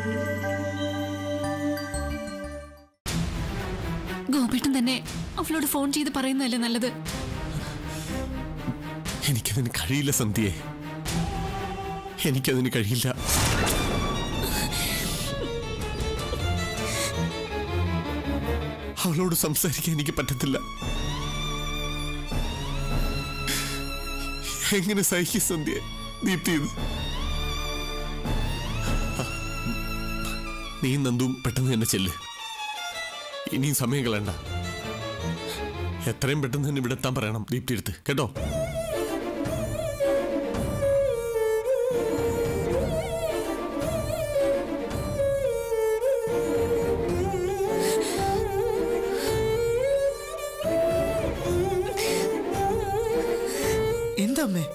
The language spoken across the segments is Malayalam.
ഗോപേട്ടൻ തന്നെ അവളോട് ഫോൺ ചെയ്ത് പറയുന്നതല്ലേ നല്ലത് എനിക്കതിന് കഴിയില്ല സന്ധ്യയെ എനിക്കതിന് കഴിയില്ല അവളോട് സംസാരിക്കാൻ എനിക്ക് പറ്റത്തില്ല എങ്ങനെ സഹിക്കും സന്ധ്യ ദീപ്തി ഇത് നീ നന്ദും പെട്ടെന്ന് തന്നെ ചെല്ല് ഇനിയും സമയം കളയണ്ട എത്രയും പെട്ടെന്ന് തന്നെ ഇവിടെ എത്താൻ പറയണം ദീപ്തി എടുത്ത് കേട്ടോ എന്താ അമ്മേ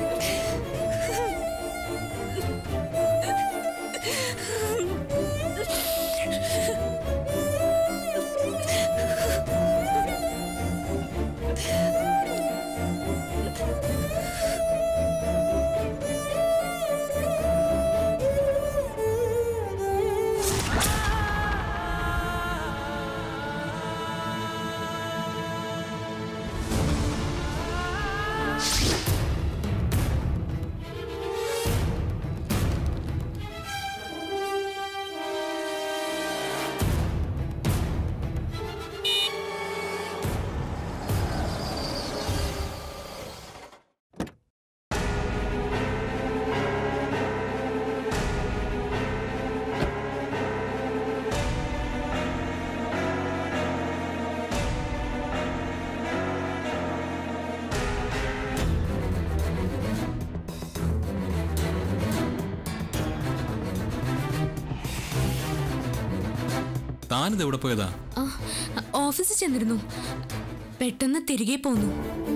താനിത് എവിടെ പോയതാ ആ, ഓഫീസിൽ ചെന്നിരുന്നു പെട്ടെന്ന് തിരികെ പോന്നു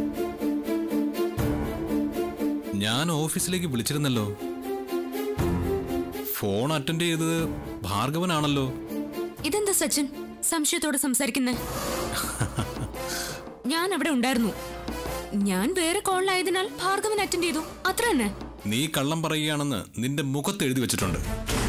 ഞാൻ ഓഫീസിലേക്ക് വിളിച്ചിരുന്നല്ലോ ഫോൺ അറ്റൻഡ് ചെയ്തത് ഭാർഗവനാണല്ലോ ഇതെന്താ സച്ചിൻ സംശയത്തോടെ സംസാരിക്കുന്നേ ഞാൻ അവിടെ ഉണ്ടായിരുന്നു ഞാൻ വേറെ കോളിലായതിനാൽ ഭാർഗവൻ അറ്റൻഡ് ചെയ്തു അത്ര തന്നെ നീ കള്ളം പറയുകയാണെന്ന് നിന്റെ മുഖത്ത് എഴുതി വെച്ചിട്ടുണ്ട്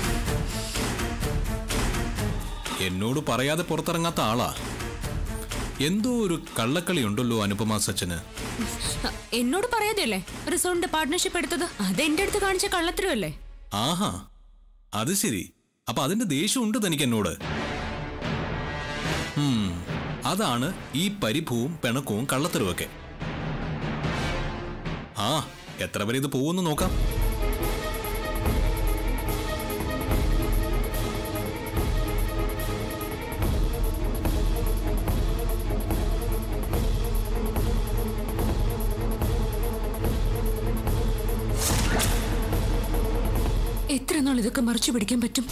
എന്നോട് പറയാതെ പുറത്തിറങ്ങാത്ത ആളാ എന്തോ ഒരു കള്ളക്കളി ഉണ്ടല്ലോ അനുപമ സച്ചന് എന്നോട് പറയാതെയല്ലേ റിസോർട്ടിന്റെ പാർട്ട്ണർഷിപ്പ് എടുത്തത് അത് എന്റെ അടുത്ത് കാണിച്ച കള്ളത്തരമല്ലേ ആഹാ അത് ശരി അപ്പൊ അതിന്റെ ദേഷ്യമുണ്ട് തനിക്ക് എന്നോട് ഉം, അതാണ് ഈ പരിഭവും പിണക്കവും കള്ളത്തരവുമൊക്കെ ആ എത്ര വരെ ഇത് പോകുമെന്ന് നോക്കാം എത്ര നാൾ ഇതൊക്കെ മറച്ചു പിടിക്കാൻ പറ്റും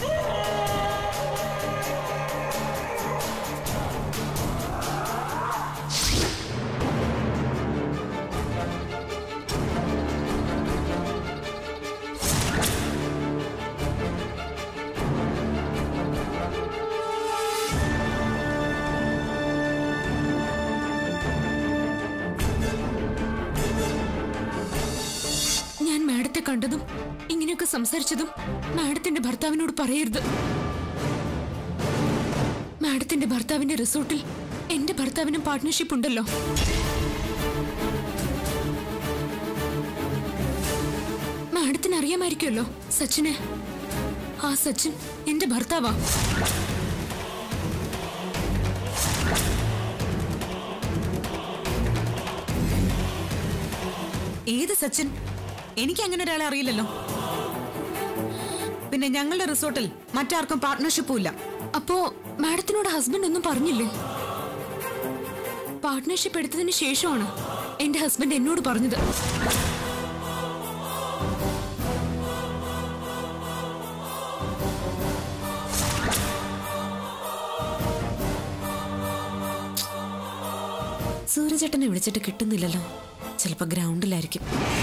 ഞാൻ മാഡത്തെ കണ്ടതും ഇങ്ങനെയൊക്കെ സംസാരിച്ചതും മാഡത്തിന്റെ ഭർത്താവിനോട് പറയരുത് മാഡത്തിന്റെ ഭർത്താവിന്റെ റിസോർട്ടിൽ എന്റെ ഭർത്താവിനും പാർട്ട്ണർഷിപ്പ് ഉണ്ടല്ലോ മാഡത്തിന് അറിയാമായിരിക്കുമല്ലോ സച്ചിനെ ആ സച്ചിൻ എന്റെ ഭർത്താവാ ഏത് സച്ചിൻ എനിക്ക് അങ്ങനെ ഒരാളെ അറിയില്ലല്ലോ പിന്നെ ഞങ്ങളുടെ റിസോർട്ടിൽ മറ്റാർക്കും പാർട്ട്ണർഷിപ്പും ഇല്ല അപ്പോ മാഡത്തിനോട് ഹസ്ബൻഡ് ഒന്നും പറഞ്ഞില്ലേ പാർട്ട്ണർഷിപ്പ് എടുത്തതിന് ശേഷമാണ് എന്റെ ഹസ്ബൻഡ് എന്നോട് പറഞ്ഞത് സൂര്യചേട്ടനെ വിളിച്ചിട്ട് കിട്ടുന്നില്ലല്ലോ ചിലപ്പോ ഗ്രൗണ്ടിലായിരിക്കും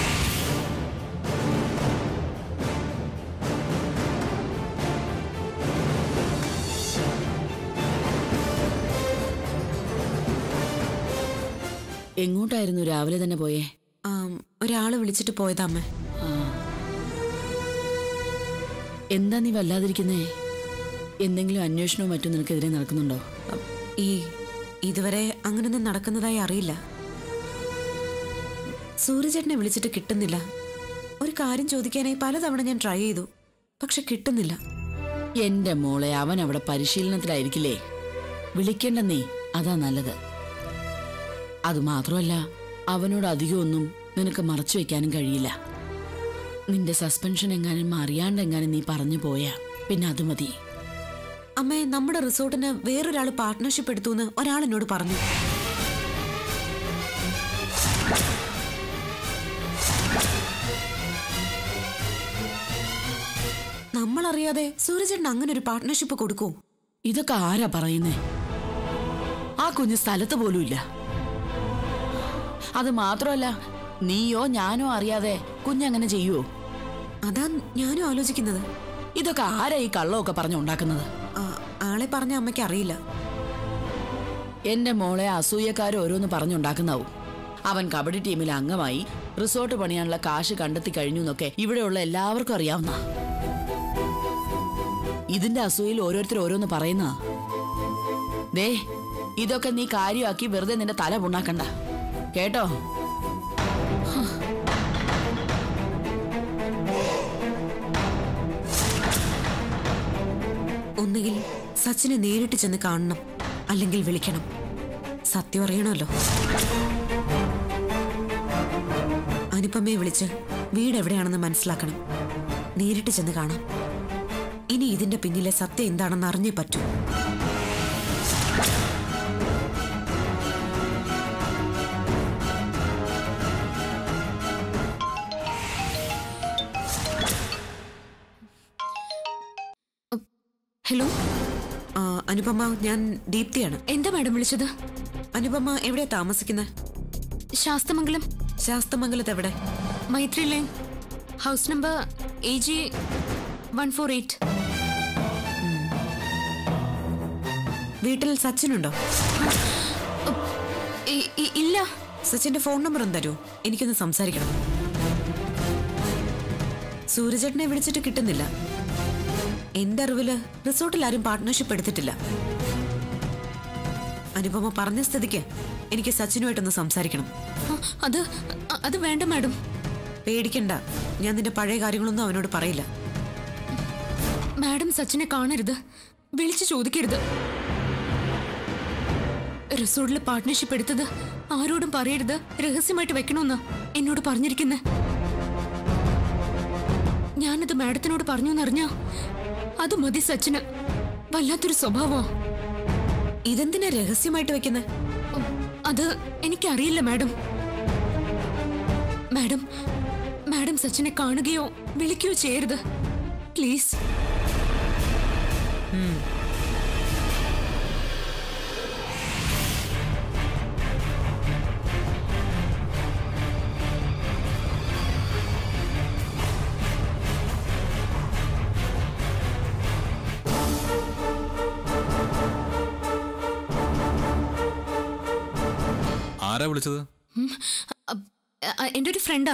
എങ്ങോട്ടായിരുന്നു രാവിലെ തന്നെ പോയേ ആം, ഒരാള് വിളിച്ചിട്ട് പോയതാ അമ്മ എന്താ നീ വല്ലാതിരിക്കുന്നേ എന്തെങ്കിലും അന്വേഷണവും മറ്റും നിനക്കെതിരെ നടക്കുന്നുണ്ടോ അ, ഈ ഇതുവരെ അങ്ങനൊന്നും നടക്കുന്നതായി അറിയില്ല സൂര്യചേട്ടനെ വിളിച്ചിട്ട് കിട്ടുന്നില്ല ഒരു കാര്യം ചോദിക്കാനായി പലതവണ ഞാൻ ട്രൈ ചെയ്തു പക്ഷെ കിട്ടുന്നില്ല എന്റെ മോളെ അവൻ അവിടെ പരിശീലനത്തിലായിരിക്കില്ലേ വിളിക്കേണ്ട നീ അതാ നല്ലത് അത് മാത്രമല്ല അവനോട് അധികമൊന്നും നിനക്ക് മറച്ചു വെക്കാനും കഴിയില്ല നിന്റെ സസ്പെൻഷൻ എങ്ങാനും അറിയാണ്ടെങ്ങാനും നീ പറഞ്ഞു പോയാ പിന്നെ അത് മതി അമ്മേ നമ്മുടെ റിസോർട്ടിന് വേറൊരാൾ പാർട്ട്ണർഷിപ്പ് എടുത്തു ഒരാൾ എന്നോട് പറഞ്ഞു നമ്മളറിയാതെ സൂര്യചേട്ടൻ അങ്ങനെ ഒരു പാർട്ട്ണർഷിപ്പ് കൊടുക്കൂ ഇതൊക്കെ ആരാ പറയുന്നേ ആ കുഞ്ഞ് സ്ഥലത്ത് പോലും ഇല്ല അത് മാത്രമല്ല നീയോ ഞാനോ അറിയാതെ കുഞ്ഞങ്ങനെ ചെയ്യുവോ അതാ ഞാനും ആലോചിക്കുന്നത് ഇതൊക്കെ ആരാ ഈ കള്ളമൊക്കെ പറഞ്ഞുണ്ടാക്കുന്നത് ആ, ആളെ പറഞ്ഞ അമ്മയ്ക്ക് അറിയില്ല എന്റെ മോളെ അസൂയക്കാർ ഓരോന്ന് പറഞ്ഞുണ്ടാക്കുന്നാവും അവൻ കബഡി ടീമിൽ അംഗമായി റിസോർട്ട് പണിയാനുള്ള കാശ് കണ്ടെത്തി കഴിഞ്ഞു എന്നൊക്കെ ഇവിടെയുള്ള എല്ലാവർക്കും അറിയാവുന്ന ഇതിന്റെ അസൂയയിൽ ഓരോരുത്തർ ഓരോന്ന് പറയുന്ന ദേ ഇതൊക്കെ നീ കാര്യമാക്കി വെറുതെ നിന്റെ തല പുണ്ണാക്കണ്ട കേട്ടോ ഒന്നുകിൽ സച്ചിനെ നേരിട്ട് ചെന്ന് കാണണം അല്ലെങ്കിൽ വിളിക്കണം സത്യം അറിയണമല്ലോ അനുപമയെ വിളിച്ച് വീട് എവിടെയാണെന്ന് മനസ്സിലാക്കണം നേരിട്ട് ചെന്ന് കാണാം ഇനി ഇതിന്റെ പിന്നിലെ സത്യം എന്താണെന്ന് അറിഞ്ഞേ പറ്റൂ ഹലോ ആ, അനുപമ ഞാൻ ദീപ്തിയാണ് എന്താ മാഡം വിളിച്ചത് അനുപമ എവിടെയാ താമസിക്കുന്നത് ശാസ്തമംഗലം ശാസ്തമംഗലത്ത് എവിടെ Maithri lane house number A G one four eight വീട്ടിൽ സച്ചിനുണ്ടോ ഇല്ല സച്ചിന്റെ ഫോൺ നമ്പർ ഒന്ന് തരൂ എനിക്കൊന്ന് സംസാരിക്കണം സൂര്യചേട്ടനെ വിളിച്ചിട്ട് കിട്ടുന്നില്ല എന്റെ അറിവില് റിസോർട്ടിൽ ആരും പാർട്ട്ണർഷിപ്പ് എടുത്തിട്ടില്ല അനുപമ പറഞ്ഞ സ്ഥിതിക്ക് എനിക്ക് സച്ചിനുമായിട്ടൊന്ന് സംസാരിക്കണം ആ, അത് അ- അത് വേണ്ട മാഡം പേടിക്കണ്ട ഞാൻ നിന്റെ പഴയ കാര്യങ്ങളൊന്നും അവനോട് പറയില്ല മാഡം സച്ചിനെ കാണരുത് വിളിച്ചു ചോദിക്കരുത് റിസോർട്ടിൽ പാർട്ട്ണർഷിപ്പ് എടുത്തത് ആരോടും പറയരുത് രഹസ്യമായിട്ട് വെക്കണമെന്ന് എന്നോട് പറഞ്ഞിരിക്കുന്നെ ഞാനത് മാഡത്തിനോട് പറഞ്ഞു എന്നറിഞ്ഞ അത് മതി സച്ചിന് വല്ലാത്തൊരു സ്വഭാവോ ഇതെന്തിനാ രഹസ്യമായിട്ട് വെക്കുന്നത് അത് എനിക്കറിയില്ല മാഡം മാഡം മാഡം സച്ചിനെ കാണുകയോ വിളിക്കുകയോ ചെയ്യരുത് പ്ലീസ് ആരാ വിളിച്ചത് ഉം. അ- അ- എൻ്റെ ഒരു ഫ്രണ്ടാ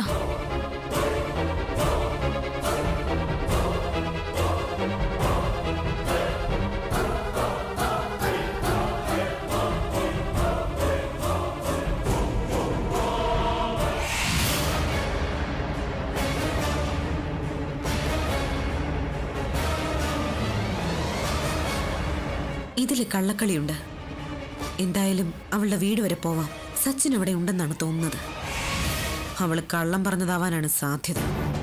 ഇതില് കള്ളക്കളിയുണ്ട് എന്തായാലും അവളുടെ വീട് വരെ പോവാം സച്ചിൻ അവിടെ ഉണ്ടെന്നാണ് തോന്നുന്നത് അവള് കള്ളം പറഞ്ഞതാവാനാണ് സാധ്യത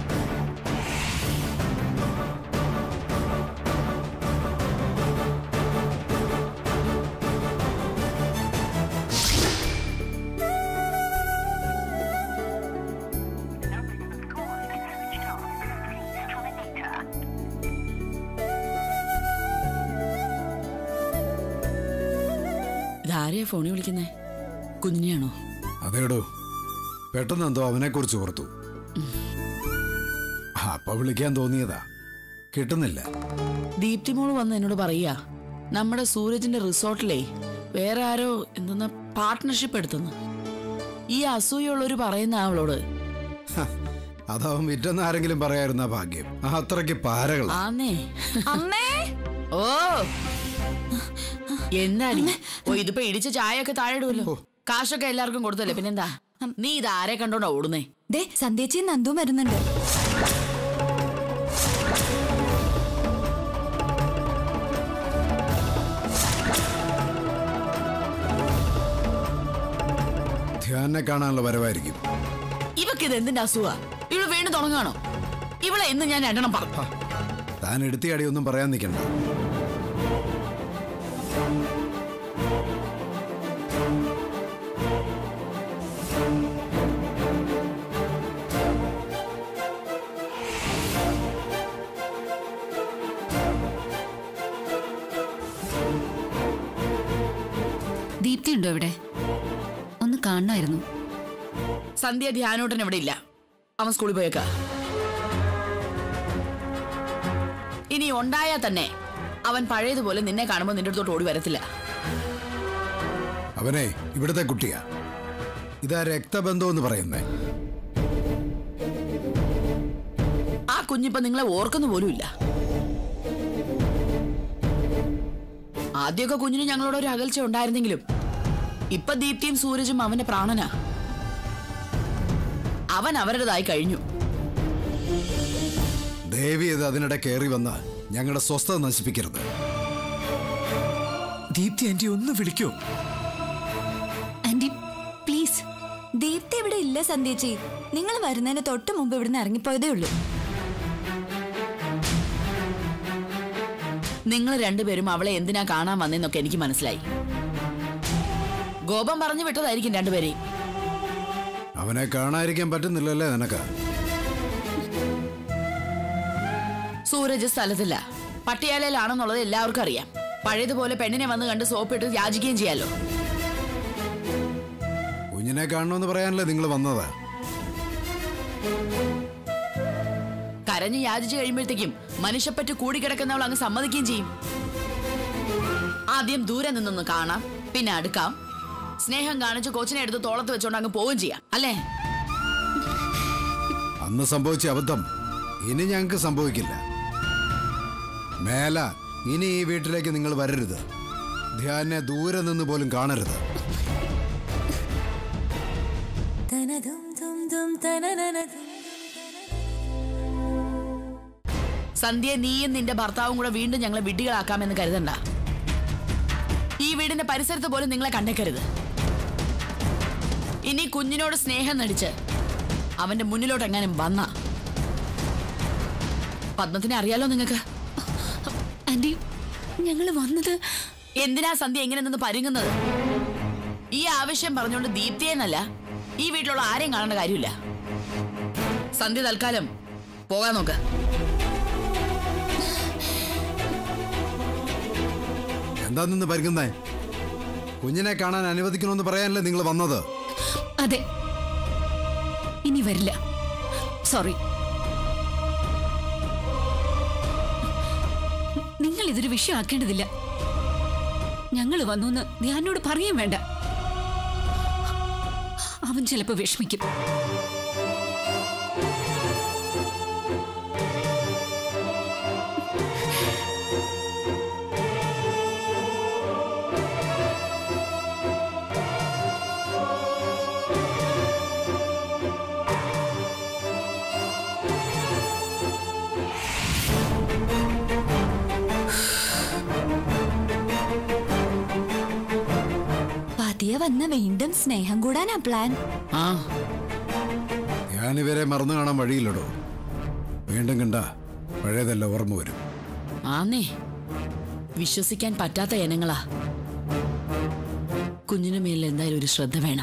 ഇതാരെയാ ഫോണിൽ വിളിക്കുന്നേ കുഞ്ഞിനെയാണോ അതേടോ പെട്ടെന്ന് എന്തോ അവനെക്കുറിച്ച് ഓർത്തു അപ്പൊ വിളിക്കാൻ തോന്നിയതാ കിട്ടുന്നില്ല ദീപ്തി മോള് വന്ന് എന്നോട് പറയാ നമ്മുടെ സൂരജിന്റെ റിസോർട്ടിലേ വേറെ ആരോ എന്തെന്ന പാർട്ട്ണർഷിപ്പ് എടുത്തെന്ന് ഈ അസൂയുള്ളവര് പറയുന്ന അവളോട് ഹ, അതവൻ വിറ്റെന്ന് ആരെങ്കിലും പറയായിരുന്ന ഭാഗ്യം അത്രയ്ക്ക് പാരകളാ ആന്നേ അമ്മേ ഓ എന്താടി ഓ ഇതിപ്പോ ഇടിച്ച ചായയൊക്കെ താഴെ ഇടുമല്ലോ കാശൊക്കെ എല്ലാവർക്കും കൊടുത്തല്ലേ പിന്നെന്താ നീ ഇത് ആരെ കണ്ടോണ്ടാ ഓടുന്നേ ദേ സന്ധ്യച്ചി നന്ദു വരുന്നുണ്ട് ധ്യാനെ കാണാനുള്ള വരവായിരിക്കും ഇവക്ക് ഇത് എന്തിന്റെ അസുഖ ഇവള് വീണ്ടും തുടങ്ങാണോ ഇവളെ എന്ന് ഞാൻ രണ്ടെണ്ണം പറഞ്ഞു താൻ എടുത്തിയാടി ഒന്നും പറയാൻ നിൽക്കണ്ട ദീപ്തി ഉണ്ടോ ഇവിടെ ഒന്ന് കാണണമായിരുന്നു സന്ധ്യ ധ്യാനോട്ടൻ ഇവിടെ ഇല്ല അവൻ സ്കൂളിൽ പോയേക്കാ ഇനി ഉണ്ടായാ തന്നെ അവൻ പഴയതുപോലെ നിന്നെ കാണുമ്പോൾ നിന്റെ അടുത്തോട്ട് ഓടി വരത്തില്ല അവനെ ഇവിടുത്തെ കുട്ടിയാ ഇതാ രക്തബന്ധം എന്ന് പറയുന്നേ ആ കുഞ്ഞിപ്പോ നിങ്ങളെ ഓർക്കുന്നു പോലുമില്ല ആദ്യമൊക്കെ കുഞ്ഞിന് ഞങ്ങളോട് ഒരു അകൽച്ച ഉണ്ടായിരുന്നെങ്കിലും ഇപ്പൊ ദീപ്തിയും സൂരജും അവന്റെ പ്രാണനാ അവൻ അവരുടേതായി കഴിഞ്ഞു ദേവി ഇത് അതിനിടെ കയറി വന്ന ഞങ്ങളുടെ സ്വസ്ഥത നശിപ്പിക്കരുത് ദീപ്തി ആന്റി ഒന്ന് വിളിക്കോ ആന്റി പ്ലീസ് ദീപ്തി ഇവിടെ ഇല്ല സന്ധ്യച്ചി നിങ്ങൾ വരുന്നതിന് തൊട്ട് മുമ്പ് ഇവിടുന്ന് ഇറങ്ങിപ്പോയതേ ഉള്ളൂ നിങ്ങൾ രണ്ടുപേരും അവളെ എന്തിനാ കാണാൻ വന്നെന്നൊക്കെ എനിക്ക് മനസ്സിലായി ഗോപം പറഞ്ഞു വിട്ടതായിരിക്കും രണ്ടുപേരെയും അവനെ കാണാതിരിക്കാൻ പറ്റുന്നില്ലല്ലേ നിനക്ക് സൂരജ് സ്ഥലത്തില്ല പട്ടിയാലയിലാണെന്നുള്ളത് എല്ലാവർക്കും അറിയാം പഴയതുപോലെ പെണ്ണിനെ വന്ന് കണ്ട് സോപ്പിട്ട് യാചിക്കുകയും ചെയ്യാലോ കുഞ്ഞിനെ കാണണമെന്ന് പറയാനല്ലേ നിങ്ങൾ വന്നത് കരഞ്ഞ് യാചിച്ചു കഴിയുമ്പോഴത്തേക്കും മനുഷ്യപ്പറ്റ് കൂടിക്കിടക്കുന്നവൾ അങ്ങ് സമ്മതിക്കുകയും ചെയ്യും ആദ്യം ദൂരെ നിന്നൊന്ന് കാണാം പിന്നെ അടുക്കാം സ്നേഹം കാണിച്ച് കൊച്ചിനെ എടുത്ത് തോളത്ത് വെച്ചോണ്ട് അങ്ങ് പോവുകയും ചെയ്യാം അല്ലേ അന്ന് സംഭവിച്ച അബദ്ധം ഇനി ഞങ്ങൾക്ക് സംഭവിക്കില്ല മേല ഇനി ഈ വീട്ടിലേക്ക് നിങ്ങൾ വരരുത് ധ്യാനെ ദൂരെ നിന്ന് പോലും കാണരുത് സന്ധ്യ നീയും നിന്റെ ഭർത്താവും കൂടെ വീണ്ടും ഞങ്ങളെ വിഡ്ഢികളാക്കാമെന്ന് കരുതണ്ട ഈ വീടിന്റെ പരിസരത്ത് പോലും നിങ്ങളെ കണ്ടേക്കരുത് ഇനി കുഞ്ഞിനോട് സ്നേഹം നടിച്ച് അവന്റെ മുന്നിലോട്ട് എങ്ങാനും വന്ന പത്മത്തിനെ അറിയാലോ നിങ്ങൾക്ക് ആന്റി ഞങ്ങൾ വന്നത് എന്തിനാ സന്ധ്യ എങ്ങനെ നിന്ന് പരുങ്ങുന്നത് ഈ ആവശ്യം പറഞ്ഞുകൊണ്ട് ദീപ്തിയെന്നല്ല ഈ വീട്ടിലുള്ള ആരെയും കാണേണ്ട കാര്യമില്ല സന്ധ്യ തൽക്കാലം പോകാൻ നോക്ക് എന്താ നിന്ന് പരുക്കുന്നേ കുഞ്ഞിനെ കാണാൻ അനുവദിക്കണമെന്ന് പറയാനല്ലേ നിങ്ങൾ വന്നത് അതെ ഇനി വരില്ല സോറി നിങ്ങൾ ഇതൊരു വിഷയമാക്കേണ്ടതില്ല ഞങ്ങൾ വന്നു എന്ന് ധ്യാനോട് പറയുകയും വേണ്ട അവൻ ചിലപ്പോ വിഷമിക്കും പതിയെ വന്ന വീണ്ടും സ്നേഹം കൂടാനാ പ്ലാൻ ആ ഞാനിവരെ മറന്നു കാണാൻ വഴിയില്ലടോ വീണ്ടും കണ്ട പഴയതെല്ലാം ഓർമ്മ വരും ആന്നേ വിശ്വസിക്കാൻ പറ്റാത്ത ഇനങ്ങളാ കുഞ്ഞിനു മേലിൽ എന്തായാലും ഒരു ശ്രദ്ധ വേണം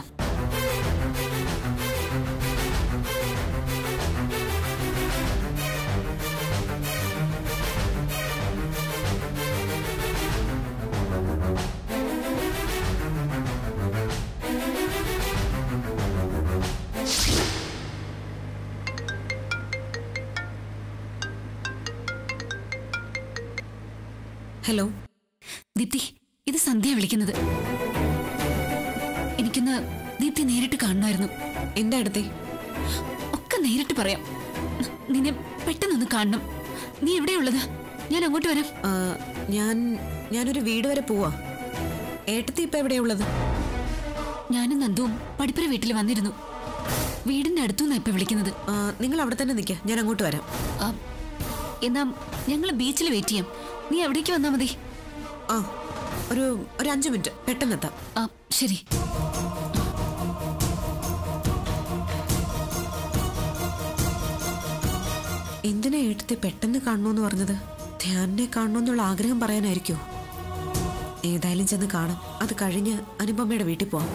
ഹലോ ദീപ്തി ഇത് സന്ധ്യ വിളിക്കുന്നത് എനിക്കൊന്ന് ദീപ്തി നേരിട്ട് കാണണമായിരുന്നു എന്താ അടുത്തേ ഒക്കെ നേരിട്ട് പറയാം നിന്നെ പെട്ടെന്നൊന്ന് കാണണം നീ എവിടെയുള്ളത് ഞാൻ അങ്ങോട്ട് വരാം ആ, ഞാൻ ഞാനൊരു വീട് വരെ പോവാ ഏട്ടത്തി ഇപ്പൊ എവിടെയുള്ളത് ഞാനും നന്ദുവും പടിപ്പുര വീട്ടിൽ വന്നിരുന്നു വീടിന്റെ അടുത്തുനിന്നാ ഇപ്പൊ വിളിക്കുന്നത് ആ, നിങ്ങൾ അവിടെ തന്നെ നിൽക്കുക ഞാൻ അങ്ങോട്ട് വരാം ആ, എന്നാ ഞങ്ങൾ ബീച്ചിൽ വെയിറ്റ് ചെയ്യാം നീ എവിടേക്ക് വന്നാ മതി ആ ഒരു ഒരു അഞ്ചു മിനിറ്റ് പെട്ടെന്നെത്താം ആ ശരി എന്തിനാ ഏട്ടത്തെ പെട്ടെന്ന് കാണണമെന്ന് പറഞ്ഞത് ധ്യാനിനെ കാണണമെന്നുള്ള ആഗ്രഹം പറയാനായിരിക്കോ ഏതായാലും ചെന്ന് കാണാം അത് കഴിഞ്ഞ് അനുപമയുടെ വീട്ടിൽ പോവാം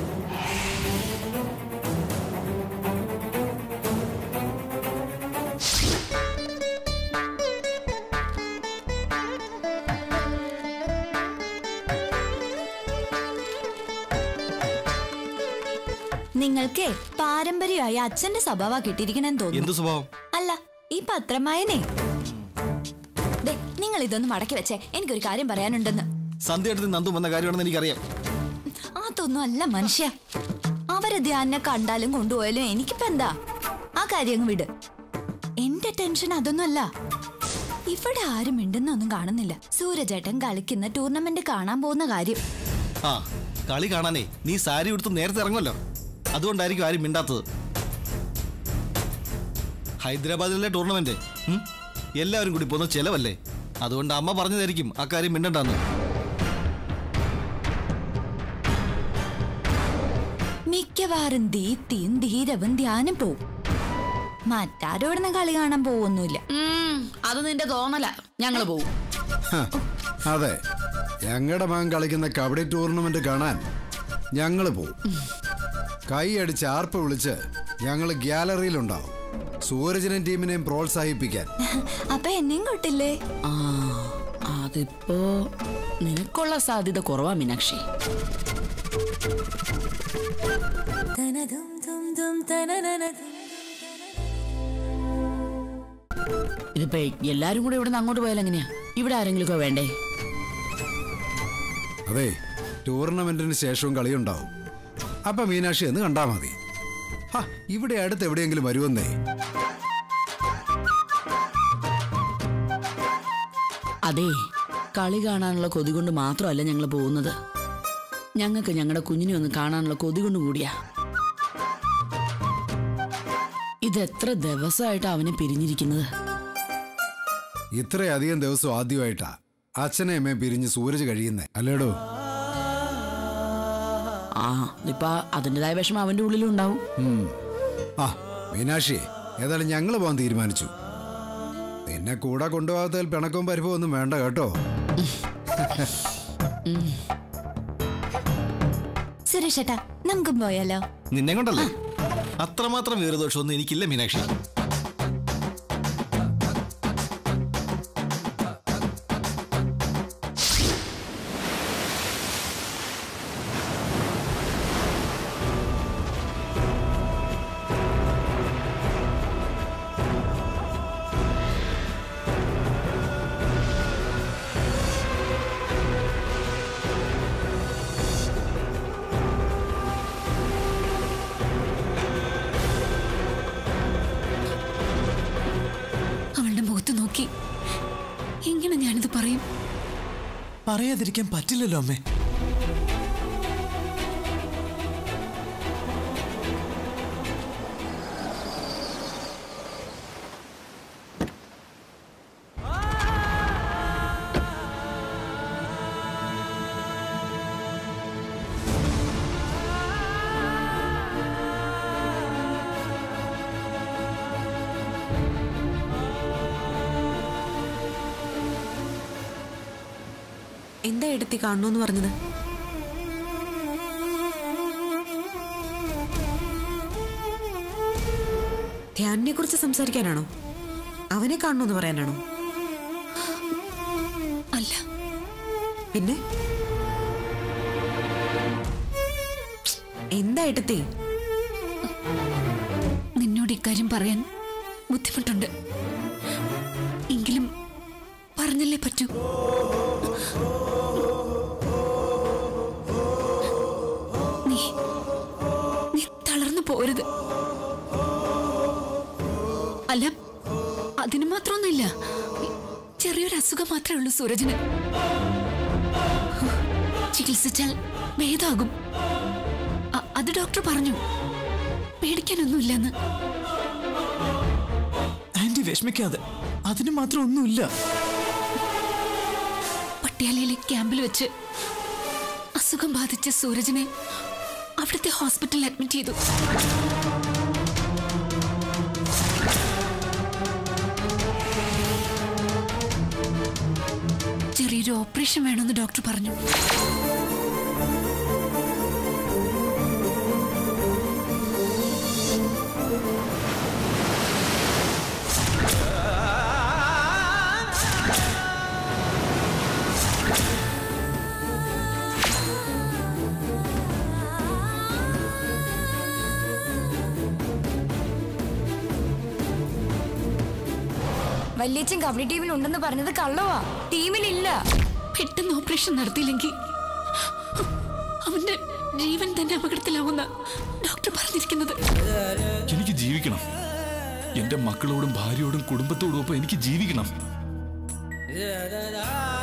നിങ്ങൾക്ക് പാരമ്പര്യമായി അച്ഛന്റെ സ്വഭാവ കിട്ടിയിരിക്കണെന്ന് എന്ത് തോന്നുന്നു സ്വഭാവം അല്ല ഈ പത്രം വായനേ ദേ, നിങ്ങൾ ഇതൊന്ന് മടക്കി വെച്ചേ എനിക്കൊരു കാര്യം പറയാനുണ്ടെന്ന് സന്ധ്യയുടെ നന്ദു വന്ന കാര്യമാണെന്ന് എനിക്കറിയാം അതൊന്നും അല്ല മനുഷ്യ അവരെ ധ്യാനെ കണ്ടാലും കൊണ്ടുപോയാലും എനിക്കിപ്പോ എന്താ ആ കാര്യം അങ്ങ് വിട് എന്റെ ടെൻഷൻ അതൊന്നും അല്ല ഇവിടെ ആരും മിണ്ടുന്നൊന്നും കാണുന്നില്ല സൂരജേട്ടൻ കളിക്കുന്ന ടൂർണമെന്റ് കാണാൻ പോകുന്ന കാര്യം ആ കളി കാണാനേ നീ സാരി ഉടുത്ത് നേരത്തെ ഇറങ്ങുമല്ലോ അതുകൊണ്ടായിരിക്കും ആരും മിണ്ടാത്തത് ഹൈദരാബാദിലെ ടൂർണമെന്റ് ഉം? എല്ലാവരും കൂടി പോകുന്ന ചെലവല്ലേ അതുകൊണ്ട് അമ്മ പറഞ്ഞതായിരിക്കും ആ കാര്യം മിണ്ടണ്ടെന്ന് മിക്കവാറും ദീപ്തിയും ധീരവും ധ്യാനം പോവും മറ്റാരും ഇവിടുന്ന് കളി കാണാൻ പോവൊന്നുമില്ല ഉം, അത് നിന്റെ തോന്നല ഞങ്ങള് പോവും ഹ, അതെ ഞങ്ങളുടെ മകൻ കളിക്കുന്ന കബഡി ടൂർണമെന്റ് കാണാൻ ഞങ്ങൾ പോവും കൈ അടിച്ച് ആർപ്പ് വിളിച്ച് ഞങ്ങൾ ഗ്യാലറിയിലുണ്ടാവും സൂരജിനെയും ടീമിനെയും പ്രോത്സാഹിപ്പിക്കാൻ അപ്പൊ എന്നെയും കൂട്ടില്ലേ ആ അതിപ്പോ നിനക്കുള്ള സാധ്യത കുറവാ മീനാക്ഷി ഇതിപ്പോ എല്ലാരും കൂടെ ഇവിടുന്ന് അങ്ങോട്ട് പോയാൽ എങ്ങനെയാ ഇവിടെ ആരെങ്കിലും വേണ്ടേ അതെ ടൂർണമെന്റിന് ശേഷവും കളിയുണ്ടാവും അപ്പൊ മീനാക്ഷി എന്ന് കണ്ടാ മതി ഹ, ഇവിടെ അടുത്ത് എവിടെയെങ്കിലും വരുമെന്നേ അതെ കളി കാണാനുള്ള കൊതി കൊണ്ട് മാത്രമല്ല ഞങ്ങൾ പോകുന്നത് ഞങ്ങൾക്ക് ഞങ്ങളുടെ കുഞ്ഞിനെ ഒന്ന് കാണാനുള്ള കൊതി കൊണ്ട് കൂടിയാ ഇതെത്ര ദിവസമായിട്ട് അവനെ പിരിഞ്ഞിരിക്കുന്നത് ഇത്രയധികം ദിവസം ആദ്യമായിട്ടാ അച്ഛനെ അമ്മയും പിരിഞ്ഞ് സൂരജ് കഴിയുന്നേ അല്ലേടോ ആ ഇപ്പൊ അതിൻ്റെതായ വിഷമം അവന്റെ ഉള്ളിലും ഉണ്ടാവും ഉം. ആ മീനാക്ഷി ഏതായാലും ഞങ്ങൾ പോകാൻ തീരുമാനിച്ചു നിന്നെ കൂടെ കൊണ്ടുപോകാത്തതിൽ പിണക്കവും പരിഭവം ഒന്നും വേണ്ട കേട്ടോ സുരേഷ് ഏട്ടാ നമുക്കും പോയാലോ നിന്നെ കൊണ്ടല്ലേ അത്രമാത്രം വീരദോഷമൊന്നും എനിക്കില്ല മീനാക്ഷി അവളുടെ മുഖത്ത് നോക്കി എങ്ങനെ ഞാനിത് പറയും പറയാതിരിക്കാൻ പറ്റില്ലല്ലോ അമ്മേ എന്താ എടുത്തി കാണണമെന്ന് പറഞ്ഞത് ധ്യാനിനെ കുറിച്ച് സംസാരിക്കാനാണോ അവനെ കാണണമെന്ന് പറയാനാണോ അല്ല പിന്നെ എന്താ എടുത്തി നിന്നോട് ഇക്കാര്യം പറയാൻ ബുദ്ധിമുട്ടുണ്ട് എങ്കിലും പറഞ്ഞല്ലേ പറ്റൂ നീ നീ തളർന്നു പോരുത് അല്ല അതിന് മാത്രമൊന്നുമില്ല ചെറിയൊരു അസുഖം മാത്രമേ ഉള്ളൂ സൂരജിന് ചികിത്സിച്ചാൽ ഭേദമാകും അ- അത് ഡോക്ടർ പറഞ്ഞു പേടിക്കാനൊന്നുമില്ലെന്ന് ആന്റി വിഷമിക്കാതെ അതിന് മാത്രം ഒന്നുമില്ല പട്യാലയിലെ ക്യാമ്പിൽ വെച്ച് അസുഖം ബാധിച്ച സൂരജിനെ അവിടുത്തെ ഹോസ്പിറ്റലിൽ അഡ്മിറ്റ് ചെയ്തു ചെറിയൊരു ഓപ്പറേഷൻ വേണമെന്ന് ഡോക്ടർ പറഞ്ഞു വല്യച്ഛൻ കബഡി ടീമിൽ ഉണ്ടെന്ന് പറഞ്ഞത് കള്ളവാ ടീമിലില്ല പെട്ടെന്ന് ഓപ്പറേഷൻ നടത്തിയില്ലെങ്കിൽ അവന്റെ ജീവൻ തന്നെ അപകടത്തിലാവുന്ന ഡോക്ടർ പറഞ്ഞിരിക്കുന്നത് എനിക്ക് ജീവിക്കണം എന്റെ മക്കളോടും ഭാര്യയോടും കുടുംബത്തോടും ഒപ്പം എനിക്ക് ജീവിക്കണം